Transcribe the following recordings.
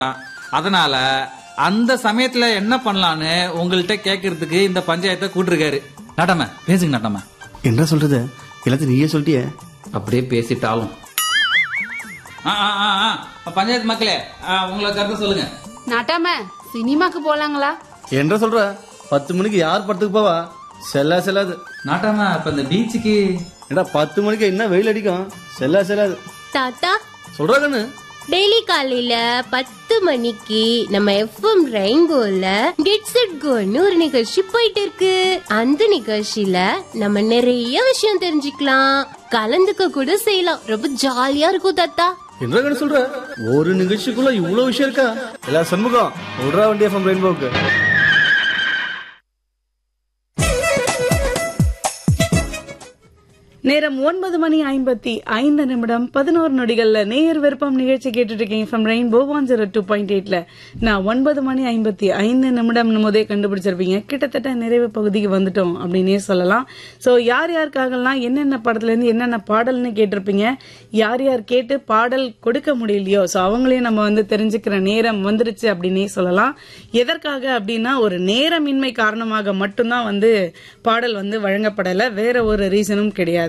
அதனால அந்த சமயத்துல என்ன பண்ணலான்னு உங்கள்கிட்ட கேட்கறதுக்கு இந்த பஞ்சாயத்தை கூட்டிருக்காரு நாட்டாம பேசுங்க நாட்டாம என்ன சொல்றது எல்லாத்தையும் நீயே சொல்லிட்டியே அப்படியே பேசிட்டாலும் ஆ, ஆ, ஆ, ஆ. பஞ்சாயத்து மக்களே ஆ, உங்களை கருத்து சொல்லுங்க நாட்டாம சினிமாக்கு போலாங்களா என்ன சொல்ற பத்து மணிக்கு யார் படத்துக்கு போவா செல்லா செல்லாது நாட்டாம இப்ப இந்த பீச்சுக்கு ஏடா பத்து மணிக்கு என்ன வெயில் அடிக்கும் செல்லா செல்லாது தாத்தா சொல்றா கண்ணு டெய்லி காலையில பத்து மணிக்கு நம்ம எஃப்எம் ரெயின்போல கெட்ஸ் இட் கோன்னு ஒரு நிகழ்ச்சி போயிட்டு இருக்கு அந்த நிகழ்ச்சியில நம்ம நிறைய விஷயம் தெரிஞ்சுக்கலாம் கலந்துக்க கூட செய்யலாம் ரொம்ப ஜாலியா இருக்கும் தாத்தா என்ன கண்ணு சொல்ற ஒரு நிகழ்ச்சிக்குள்ள இவ்வளவு விஷயம் இருக்கா எல்லா சண்முகம் விடுறா வண்டி எஃப்எம் ரெயின்போக்கு நேரம் ஒன்பது மணி ஐம்பத்தி ஐந்து நிமிடம் பதினோரு நொடிகள்ல நேயர் விருப்பம் நிகழ்ச்சி கேட்டுட்டு இருக்கீங்க from Rainbow one zero two point எயிட்ல நான் ஒன்பது மணி ஐம்பத்தி ஐந்து நிமிடம் போதே கண்டுபிடிச்சிருப்பீங்க கிட்டத்தட்ட நிறைவு பகுதிக்கு வந்துட்டோம் அப்படின்னே சொல்லலாம் சோ யார் யாருக்காகலாம் என்னென்ன படத்துல இருந்து என்னென்ன பாடல்னு கேட்டிருப்பீங்க யார் யார் கேட்டு பாடல் கொடுக்க முடியலையோ சோ அவங்களையும் நம்ம வந்து தெரிஞ்சுக்கிற நேரம் வந்துருச்சு அப்படின்னே சொல்லலாம் எதற்காக அப்படின்னா ஒரு நேரமின்மை காரணமாக மட்டும்தான் வந்து பாடல் வந்து வழங்கப்படல வேற ஒரு ரீசனும் கிடையாது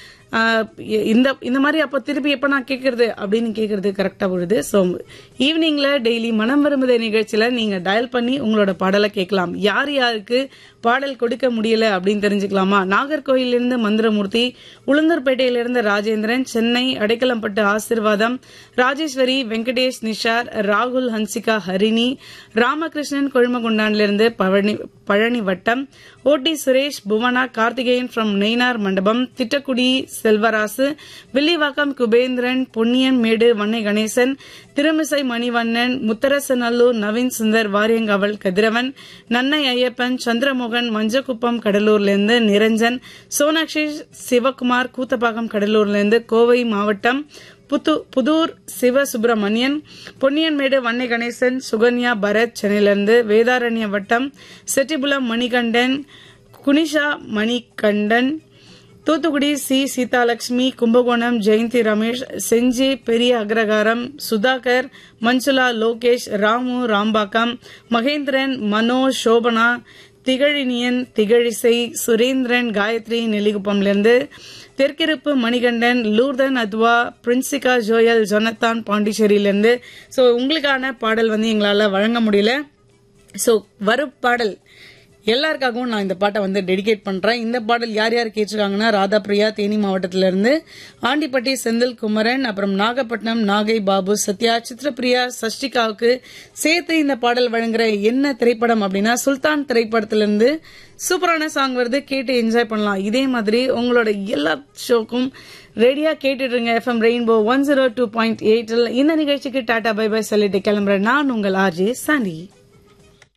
ஆஹ் இந்த இந்த மாதிரி அப்ப திருப்பி எப்ப நான் கேக்குறது அப்படின்னு கேக்குறது கரெக்டா வருது ஸோ ஈவினிங்ல டெய்லி மனம் விரும்புத நிகழ்ச்சியில நீங்க டயல் பண்ணி உங்களோட பாடலை கேட்கலாம் யார் யாருக்கு பாடல் கொடுக்க முடியல அப்படின்னு தெரிஞ்சுக்கலாமா நாகர்கோயிலிருந்து மந்திரமூர்த்தி உளுந்தூர்பேட்டையிலிருந்து ராஜேந்திரன் சென்னை அடைக்கலம்பட்டு ஆசிர்வாதம் ராஜேஸ்வரி வெங்கடேஷ் நிஷார் ராகுல் ஹன்சிகா ஹரிணி ராமகிருஷ்ணன் கொழுமகுண்டான்லிருந்து பழனி பழனி வட்டம் ஓடி சுரேஷ் புவனா கார்த்திகேயன் ஃப்ரம் நெய்னார் மண்டபம் திட்டக்குடி செல்வராசு வில்லிவாக்கம் குபேந்திரன் பொன்னியன் மேடு வன்னை கணேசன் திருமிசை மணிவண்ணன் முத்தரசநல்லூர் நவீன் சுந்தர் வாரியங்காவல் கதிரவன் நன்னை ஐயப்பன் சந்திரமோகன் மஞ்சக்குப்பம் கடலூர்லேருந்து நிரஞ்சன் சோனாக்ஷி சிவகுமார் கூத்தப்பாக்கம் கடலூர்லேருந்து கோவை மாவட்டம் புத்து புதூர் சிவசுப்பிரமணியன் பொன்னியன்மேடு வன்னை கணேசன் சுகன்யா பரத் சென்னையிலிருந்து வேதாரண்ய வட்டம் செட்டிபுலம் மணிகண்டன் குனிஷா மணிகண்டன் தூத்துக்குடி சி சீதாலட்சுமி கும்பகோணம் ஜெயந்தி ரமேஷ் செஞ்சி பெரிய அக்ரகாரம் சுதாகர் மஞ்சுளா லோகேஷ் ராமு ராம்பாக்கம் மகேந்திரன் மனோ சோபனா திகழினியன் திகழிசை சுரேந்திரன் காயத்ரி நெல்லிகுப்பம்லேருந்து தெற்கிருப்பு மணிகண்டன் லூர்தன் அத்வா பிரின்சிகா ஜோயல் ஜொனத்தான் பாண்டிச்சேரியிலேருந்து ஸோ உங்களுக்கான பாடல் வந்து எங்களால் வழங்க முடியல ஸோ வரும் பாடல் எல்லாருக்காகவும் நான் இந்த பாட்டை வந்து டெடிகேட் பண்றேன் இந்த பாடல் யார் யார் கேட்டிருக்காங்கன்னா ராதா பிரியா தேனி மாவட்டத்தில இருந்து ஆண்டிப்பட்டி செந்தில் குமரன் அப்புறம் நாகப்பட்டினம் நாகை பாபு சத்யா சித்ரபிரியா சஷ்டிகாவுக்கு சேர்த்து இந்த பாடல் வழங்குற என்ன திரைப்படம் அப்படின்னா சுல்தான் திரைப்படத்திலிருந்து சூப்பரான சாங் வருது கேட்டு என்ஜாய் பண்ணலாம் இதே மாதிரி உங்களோட எல்லா ஷோக்கும் ரெடியா கேட்டுட்டு இருங்க FM Rainbow one zero two point எயிட்டில் இந்த நிகழ்ச்சிக்கு டாடா பை பை சொல்லிட்டு கிளம்புறேன் நான் உங்கள் ஆர்ஜே சாண்டி